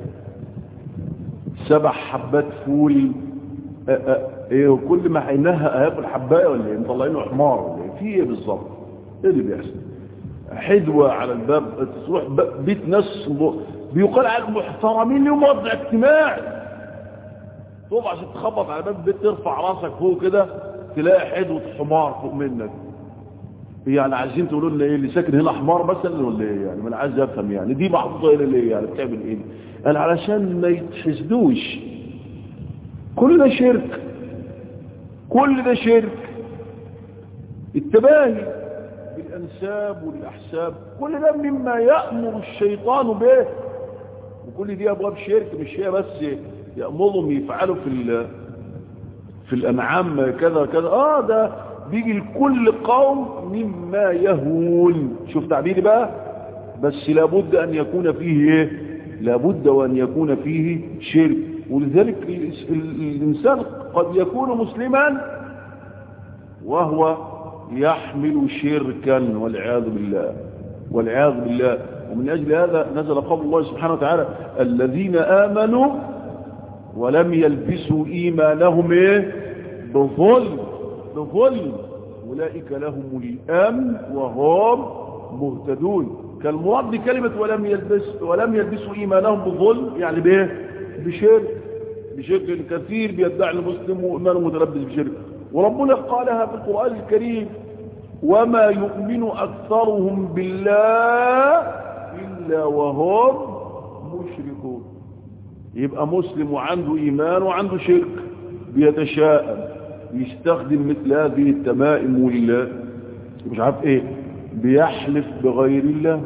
سبع حبات فول اه اه ايه وكل ما هينها هياكل حبايه ولا ايه مطلعينه حمار ولا ايه في ايه بالظبط ايه اللي بيحصل حدوه على الباب تروح بيت ناس بيقال عليهم محترمين ليهم وضع اجتماعي تقف عشان تخبط على باب البيت ترفع راسك فوق كده تلاقي حدوه حمار فوق منك يعني عايزين تقولوا لنا ايه اللي ساكن هنا حمار مثلا ولا ايه يعني ما انا عايز افهم يعني دي محطوطه هنا ليه يعني بتعمل ايه قال علشان ما يتحسدوش كل ده شرك كل ده شرك التباهي بالانساب والاحساب كل ده مما يأمر الشيطان به وكل دي ابواب شرك مش هي بس يأمرهم يفعلوا في في الانعام كذا كذا اه ده بيجي لكل قوم مما يهون شوف تعبيري بقى بس لابد ان يكون فيه ايه لابد وان يكون فيه شرك ولذلك الانسان قد يكون مسلما وهو يحمل شركا والعياذ بالله والعياذ بالله ومن اجل هذا نزل قول الله سبحانه وتعالى الذين امنوا ولم يلبسوا ايمانهم ايه بظلم بظلم أولئك لهم الأمن وهم مهتدون كالمراد بكلمة ولم يلبس ولم يلبسوا إيمانهم بظلم يعني بإيه؟ بشرك بشرك كثير بيدعي المسلم وإيمانه متلبس بشرك وربنا قالها في القرآن الكريم وما يؤمن أكثرهم بالله إلا وهم مشركون يبقى مسلم وعنده إيمان وعنده شرك بيتشاءم يستخدم مثل هذه التمائم وال مش عارف ايه بيحلف بغير الله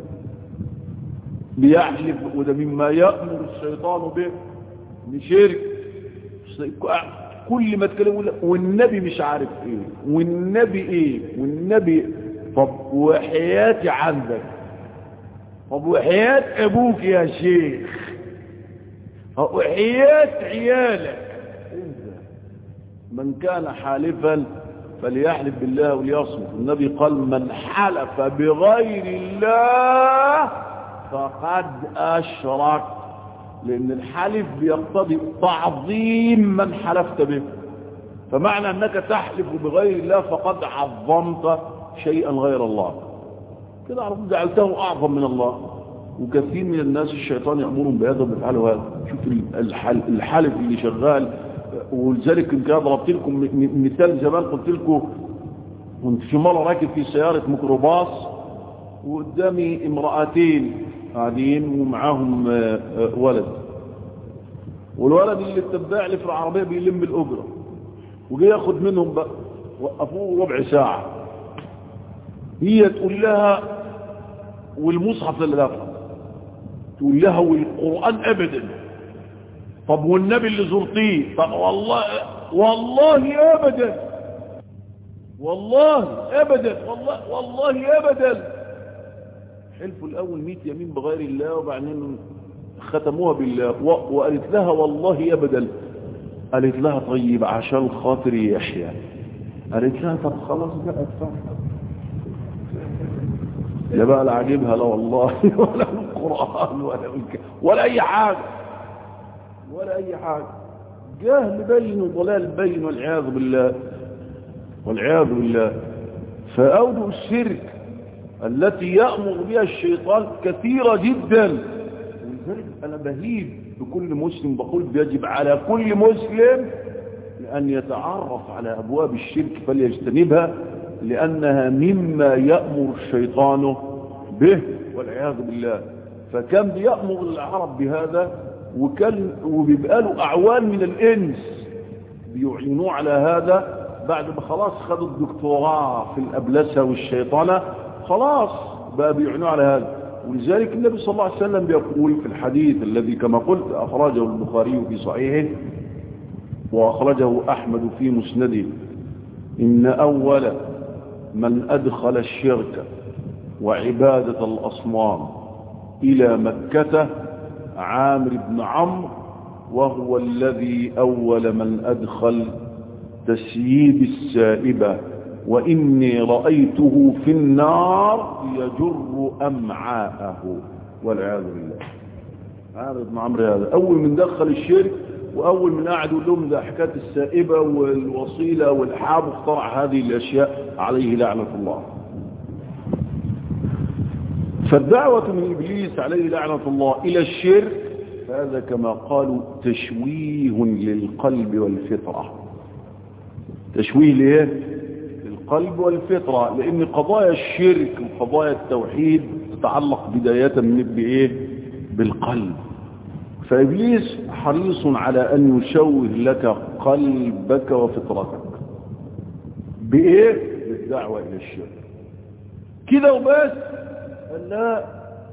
بيحلف وده مما يأمر الشيطان به بشرك كل ما تكلم والنبي مش عارف ايه والنبي ايه والنبي طب وحياتي عندك طب وحياة ابوك يا شيخ وحياة عيالك من كان حالفا فليحلف بالله وليصمت النبي قال من حلف بغير الله فقد أشرك لأن الحلف بيقتضي تعظيم من حلفت به فمعنى أنك تحلف بغير الله فقد عظمت شيئا غير الله كده عرفت جعلته أعظم من الله وكثير من الناس الشيطان يأمرهم بهذا وبيفعلوا هذا شوف الحلف اللي شغال ولذلك كده ضربت لكم مثال زمان قلت لكم كنت في مرة راكب في سيارة ميكروباص وقدامي امرأتين قاعدين ومعاهم ولد والولد اللي اتبع لي في العربية بيلم الأجرة وجي ياخد منهم بقى وقفوه ربع ساعة هي تقول لها والمصحف اللي دفع تقول لها والقرآن أبدا طب والنبي اللي زرتيه طب والله والله ابدا والله ابدا والله والله ابدا حلفوا الاول 100 يمين بغير الله وبعدين ختموها بالله وقالت لها والله ابدا قالت لها طيب عشان خاطري يحيى قالت لها طب خلاص بقى ادفع لا بقى لا عاجبها لا والله ولا القران ولا ولا اي حاجه ولا أي حاجة جهل بين وضلال بين والعياذ بالله والعياذ بالله فأوجه الشرك التي يأمر بها الشيطان كثيرة جدا ولذلك أنا بهيب بكل مسلم بقول بيجب على كل مسلم أن يتعرف على أبواب الشرك فليجتنبها لأنها مما يأمر الشيطان به والعياذ بالله فكان بيأمر العرب بهذا وكان وبيبقى له أعوان من الإنس بيعينوه على هذا بعد ما خلاص خدوا الدكتوراه في الأبلسة والشيطانة خلاص بقى بيعينوه على هذا ولذلك النبي صلى الله عليه وسلم بيقول في الحديث الذي كما قلت أخرجه البخاري في صحيحه وأخرجه أحمد في مسنده إن أول من أدخل الشرك وعبادة الأصنام إلى مكة عامر بن عمرو وهو الذي أول من أدخل تسييب السائبة وإني رأيته في النار يجر أمعاءه والعياذ بالله عامر بن عمرو هذا أول من دخل الشرك وأول من قعد يقول لهم ده حكاية السائبة والوصيلة والحاب اخترع هذه الأشياء عليه لعنة الله فالدعوة من إبليس عليه لعنة الله إلى الشرك هذا كما قالوا تشويه للقلب والفطرة تشويه ليه للقلب والفطرة لأن قضايا الشرك وقضايا التوحيد تتعلق بداية من بإيه بالقلب فإبليس حريص على أن يشوه لك قلبك وفطرتك بإيه بالدعوة إلى الشرك كده وبس لا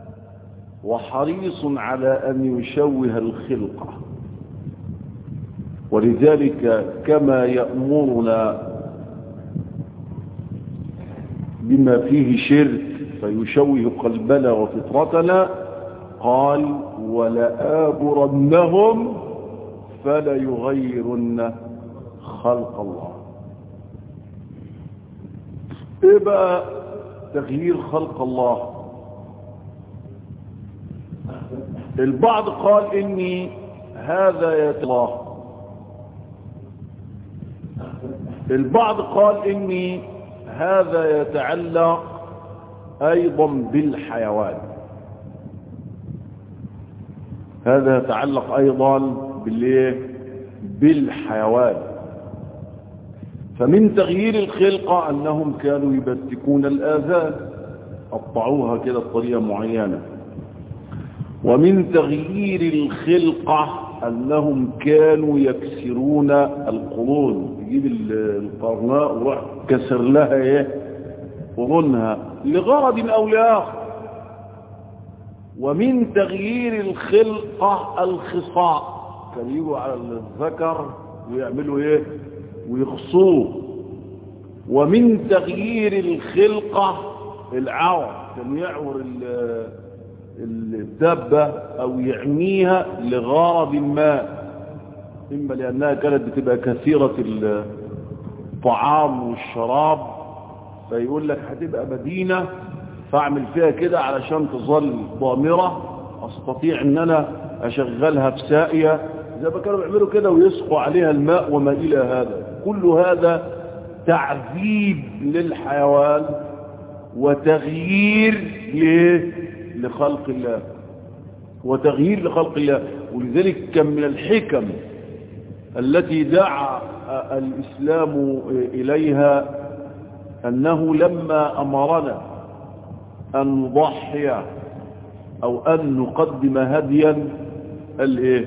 وحريص على أن يشوه الخلقة ولذلك كما يأمرنا بما فيه شرك فيشوه قلبنا وفطرتنا قال ولآمرنهم فليغيرن خلق الله ايه بقى تغيير خلق الله البعض قال اني هذا يتلاه البعض قال اني هذا يتعلق ايضا بالحيوان هذا يتعلق ايضا بالايه بالحيوان فمن تغيير الخلقة انهم كانوا يبتكون الاذان قطعوها كده بطريقة معينة ومن تغيير الخلقة أنهم كانوا يكسرون القرون يجيب القرناء وراح كسر لها ايه قرونها لغرض أو لآخر ومن تغيير الخلقة الخصاء كان يجوا على الذكر ويعملوا ايه ويخصوه ومن تغيير الخلقة العور كان يعور الدابة او يعميها لغرض ما اما لانها كانت بتبقى كثيرة الطعام والشراب فيقول لك هتبقى مدينة فاعمل فيها كده علشان تظل ضامرة استطيع ان انا اشغلها بسائية زي ما كانوا بيعملوا كده ويسقوا عليها الماء وما الى هذا كل هذا تعذيب للحيوان وتغيير لخلق الله وتغيير لخلق الله ولذلك كان من الحكم التي دعا الإسلام إليها أنه لما أمرنا أن نضحي أو أن نقدم هديا الإيه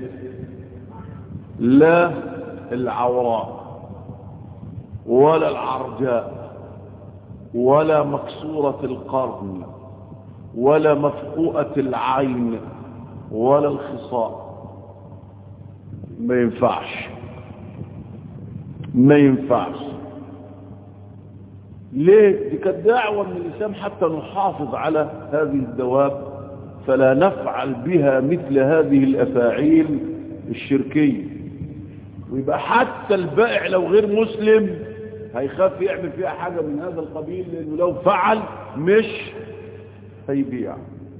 لا العوراء ولا العرجاء ولا مكسورة القرن ولا مفقوءة العين ولا الخصاء ما ينفعش ما ينفعش ليه دي كانت دعوة من الإسلام حتى نحافظ على هذه الدواب فلا نفعل بها مثل هذه الأفاعيل الشركية ويبقى حتى البائع لو غير مسلم هيخاف يعمل فيها حاجة من هذا القبيل لأنه لو فعل مش هيبيع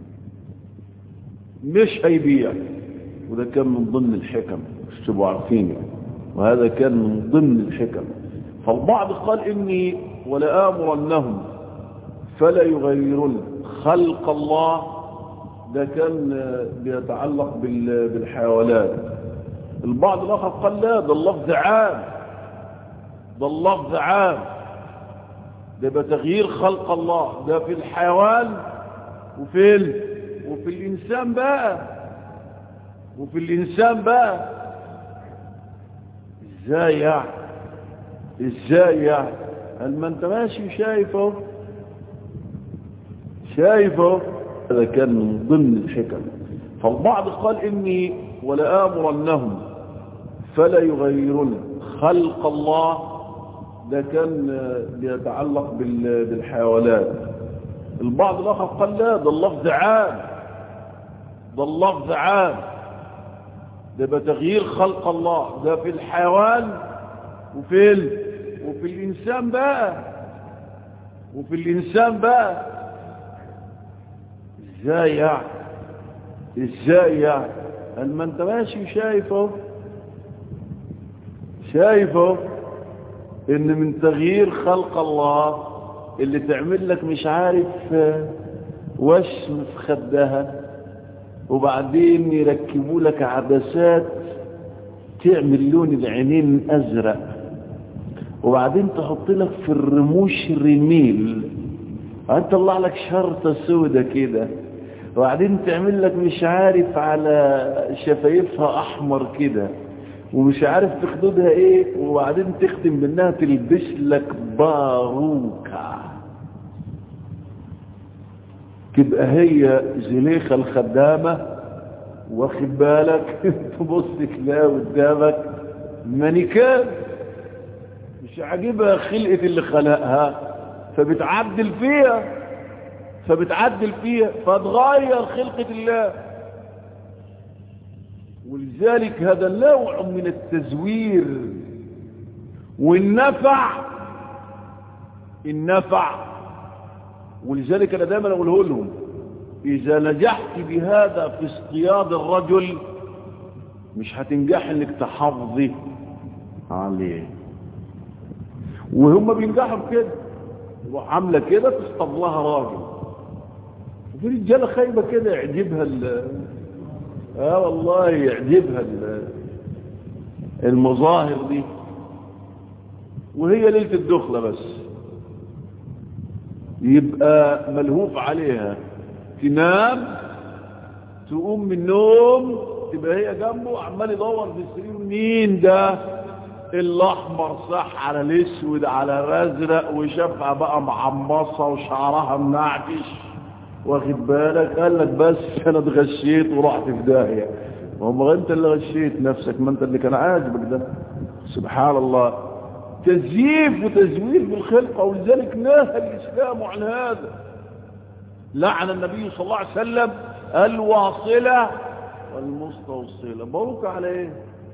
مش هيبيع وده كان من ضمن الحكم مش تبقوا عارفين يعني وهذا كان من ضمن الحكم فالبعض قال إني ولآمرنهم فلا يغيرون خلق الله ده كان بيتعلق بالحيوانات البعض الآخر قال لا ده اللفظ عام ده اللفظ عام ده بتغيير خلق الله ده في الحيوان وفي ال... وفي الإنسان بقى وفي الإنسان بقى ازاي يعني ازاي يعني هل ما انت ماشي شايفه شايفه هذا كان من ضمن الحكم فالبعض قال إني ولآمرنهم فلا يغيرن خلق الله ده كان بيتعلق بالحيوانات البعض الآخر قال لا ده اللفظ عام ده اللفظ عام ده بتغيير خلق الله ده في الحيوان وفي ال... وفي الإنسان بقى وفي الإنسان بقى ازاي يعني ازاي يعني قال ما انت ماشي شايفه شايفه ان من تغيير خلق الله اللي تعمل لك مش عارف وشم في خدها وبعدين يركبوا لك عدسات تعمل لون العينين ازرق وبعدين تحط لك في الرموش رميل وبعدين تطلع لك شرطة سودة كده وبعدين تعمل لك مش عارف على شفايفها احمر كده ومش عارف في خدودها ايه وبعدين تختم بانها تلبس لك باروكة تبقى هي زليخة الخدامة واخد بالك تبص تلاقي قدامك مانيكان مش عاجبها خلقة اللي خلقها فبتعدل فيها فبتعدل فيها فتغير خلقة الله ولذلك هذا نوع من التزوير والنفع النفع ولذلك انا دايما اقوله لهم اذا نجحت بهذا في اصطياد الرجل مش هتنجح انك تحافظي عليه وهم بينجحوا بكده وعامله كده تصطاد لها راجل وفي رجاله خايبه كده يعجبها ال اه والله يعجبها المظاهر دي وهي ليله الدخله بس يبقى ملهوف عليها تنام تقوم من النوم تبقى هي جنبه عمال يدور في السرير مين ده الاحمر صح على الاسود على الازرق وشافها بقى معمصه وشعرها منعكش واخد بالك قال لك بس انا اتغشيت ورحت في داهيه وهم انت اللي غشيت نفسك ما انت اللي كان عاجبك ده سبحان الله تزييف وتزوير بالخلقه ولذلك نهى الاسلام عن هذا لعن النبي صلى الله عليه وسلم الواصله والمستوصله باروكه على ايه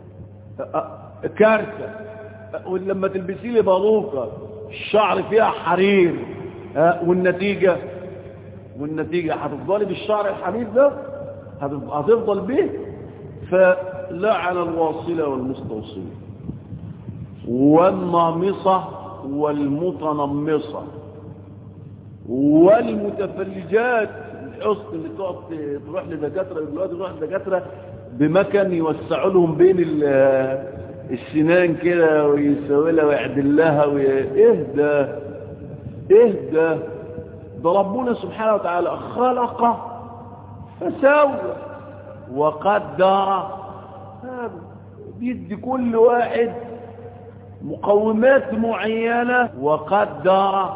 كارثه ولما تلبسي لي باروكه الشعر فيها حرير والنتيجه والنتيجة هتفضلي بالشعر الحميد ده هتفضل به فلعن الواصلة والمستوصلة والنامصة والمتنمصة والمتفلجات الحسن اللي تقعد تروح لدكاترة دلوقتي تروح لدكاترة بمكن يوسعوا لهم بين السنان كده ويسوي لها ويعدل لها اهدى اهدى ده ربنا سبحانه وتعالى خلق فسوى وقدر بيدي كل واحد مقومات معينة وقدر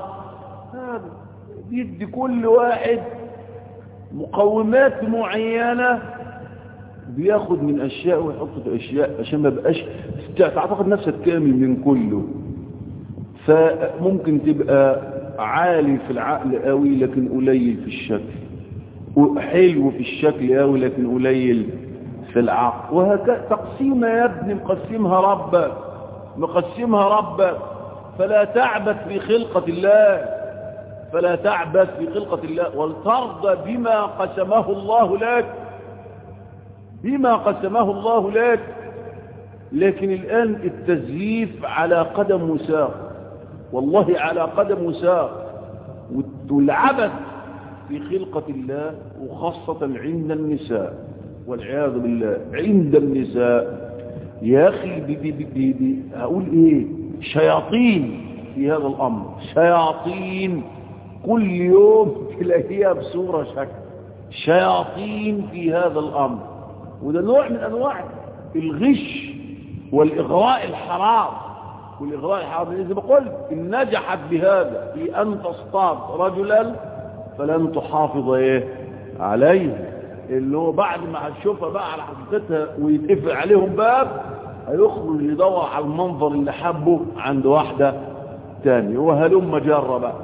بيدي كل واحد مقومات معينة بياخد من اشياء ويحط في اشياء عشان ما بقاش تعتقد نفسك كامل من كله فممكن تبقى عالي في العقل قوي لكن قليل في الشكل وحلو في الشكل قوي لكن قليل في العقل وهكذا تقسيمة يا ابني مقسمها ربك مقسمها ربك فلا تعبث في خلقة الله فلا تعبث في خلقة الله ولترضى بما قسمه الله لك بما قسمه الله لك لكن الآن التزييف على قدم وساق والله على قدم وساق والعبث في خلقة الله وخاصة عند النساء والعياذ بالله عند النساء يا أخي بي بي بي بي هقول إيه شياطين في هذا الأمر شياطين كل يوم تلاقيها بصورة شكل شياطين في هذا الأمر وده نوع من أنواع الغش والإغراء الحرام والإغراء الحرام إذا قلت إن نجحت بهذا في أن تصطاد رجلا فلن تحافظ إيه عليه اللي هو بعد ما هتشوفها بقى على حقيقتها ويتقفل عليهم باب هيخرج يدور على المنظر اللي حبه عند واحدة تانية وهلم جرة بقى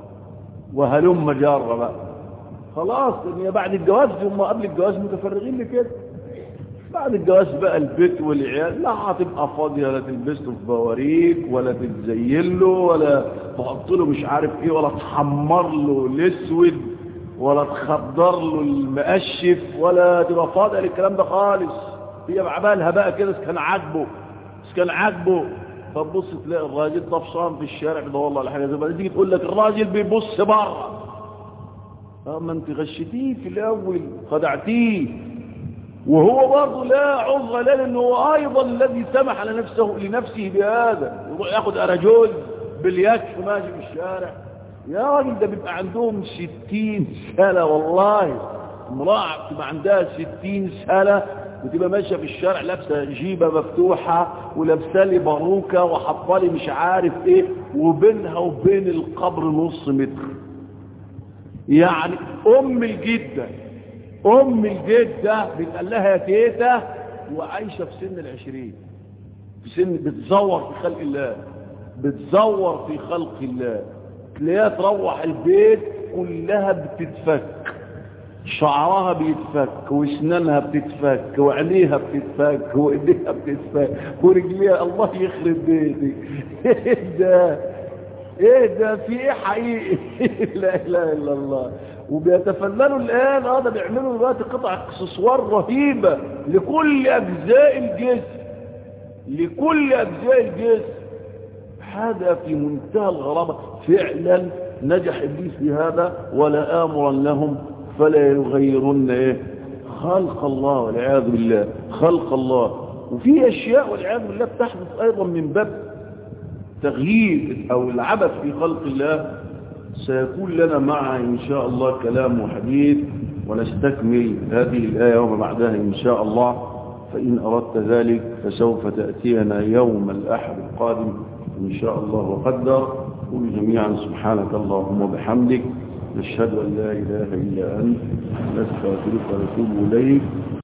وهلم جرة بقى خلاص ان بعد الجواز هم قبل الجواز متفرغين لكده بعد الجواز بقى البيت والعيال لا هتبقى فاضية لا تلبس له في بواريك ولا تتزين له ولا تحط له مش عارف ايه ولا تحمر له الاسود ولا تخضر له المقشف ولا تبقى فاضية للكلام ده خالص هي بعبالها بقى كده كان عاجبه كان عاجبه فتبص تلاقي الراجل طفشان في الشارع ده والله على حاجه زي ما تيجي تقول لك الراجل بيبص بره اما انت غشتيه في الاول خدعتيه وهو برضه لا عذر له لانه هو ايضا الذي سمح لنفسه لنفسه بهذا يروح ياخد ارجول باليكف ماشي في الشارع يا راجل ده بيبقى عندهم ستين سنة والله امرأة بتبقى عندها ستين سنة وتبقى ماشية في الشارع لابسة جيبة مفتوحة ولابسة لي باروكة وحاطه لي مش عارف ايه وبينها وبين القبر نص متر يعني ام الجدة ام الجدة بيتقال لها يا تيتا وعايشة في سن العشرين في سن بتزور في خلق الله بتزور في خلق الله تلاقيها تروح البيت كلها بتتفك شعرها بيتفك واسنانها بتتفك وعينيها بتتفك وايديها بتتفك ورجليها الله يخرب بيتي ايه ده ايه ده في ايه حقيقي لا اله الا الله وبيتفننوا الان اه ده بيعملوا دلوقتي قطع اكسسوار رهيبه لكل اجزاء الجسم لكل اجزاء الجسم هذا في منتهى الغرابه فعلا نجح ابليس بهذا ولا امرا لهم فلا يغيرن ايه خلق الله والعياذ بالله خلق الله وفي اشياء والعياذ بالله بتحدث ايضا من باب تغيير او العبث في خلق الله سيكون لنا معها ان شاء الله كلام وحديث ونستكمل هذه الآية وما بعدها ان شاء الله فإن أردت ذلك فسوف تأتينا يوم الأحد القادم إن شاء الله وقدر قل جميعا سبحانك اللهم وبحمدك نشهد أن لا إله إلا أنت نستغفرك ونتوب إليك